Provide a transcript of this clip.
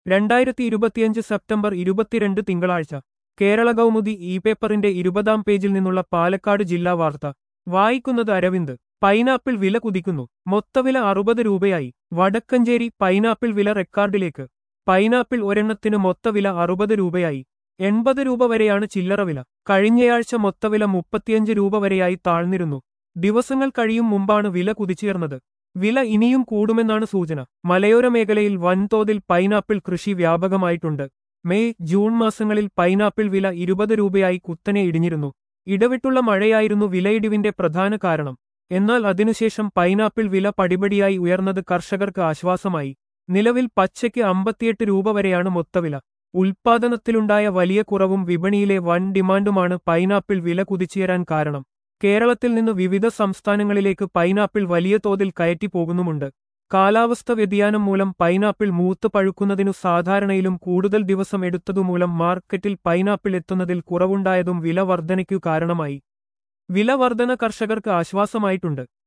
രണ്ടായിരത്തി ഇരുപത്തിയഞ്ച് സെപ്റ്റംബർ ഇരുപത്തിരണ്ട് തിങ്കളാഴ്ച കേരള കൗമുദി ഇ പേപ്പറിന്റെ ഇരുപതാം പേജിൽ നിന്നുള്ള പാലക്കാട് ജില്ലാ വാർത്ത വായിക്കുന്നത് അരവിന്ദ് പൈനാപ്പിൾ വില കുതിക്കുന്നു മൊത്തവില അറുപത് രൂപയായി വടക്കഞ്ചേരി പൈനാപ്പിൾ വില റെക്കോർഡിലേക്ക് പൈനാപ്പിൾ ഒരെണ്ണത്തിന് മൊത്തവില അറുപത് രൂപയായി എൺപത് രൂപ വരെയാണ് ചില്ലറ വില കഴിഞ്ഞയാഴ്ച മൊത്തവില മുപ്പത്തിയഞ്ച് രൂപ വരെയായി താഴ്ന്നിരുന്നു ദിവസങ്ങൾ കഴിയും മുമ്പാണ് വില കുതിച്ചുയർന്നത് വില ഇനിയും കൂടുമെന്നാണ് സൂചന മലയോര മേഖലയിൽ വൻതോതിൽ പൈനാപ്പിൾ കൃഷി വ്യാപകമായിട്ടുണ്ട് മെയ് ജൂൺ മാസങ്ങളിൽ പൈനാപ്പിൾ വില ഇരുപത് രൂപയായി കുത്തനെ ഇടിഞ്ഞിരുന്നു ഇടവിട്ടുള്ള മഴയായിരുന്നു വിലയിടിവിന്റെ പ്രധാന കാരണം എന്നാൽ അതിനുശേഷം പൈനാപ്പിൾ വില പടിപടിയായി ഉയർന്നത് കർഷകർക്ക് ആശ്വാസമായി നിലവിൽ പച്ചയ്ക്ക് അമ്പത്തിയെട്ട് രൂപ വരെയാണ് മൊത്തവില ഉൽപാദനത്തിലുണ്ടായ വലിയ കുറവും വിപണിയിലെ വൻ ഡിമാൻഡുമാണ് പൈനാപ്പിൾ വില കുതിച്ചുയരാൻ കാരണം കേരളത്തിൽ നിന്ന് വിവിധ സംസ്ഥാനങ്ങളിലേക്ക് പൈനാപ്പിൾ വലിയ തോതിൽ കയറ്റി പോകുന്നുമുണ്ട് കാലാവസ്ഥ വ്യതിയാനം മൂലം പൈനാപ്പിൾ മൂത്ത് പഴുക്കുന്നതിനു സാധാരണയിലും കൂടുതൽ ദിവസം എടുത്തതുമൂലം മാർക്കറ്റിൽ പൈനാപ്പിൾ എത്തുന്നതിൽ കുറവുണ്ടായതും വില വർധനയ്ക്കു കാരണമായി വില വർധന കർഷകർക്ക് ആശ്വാസമായിട്ടുണ്ട്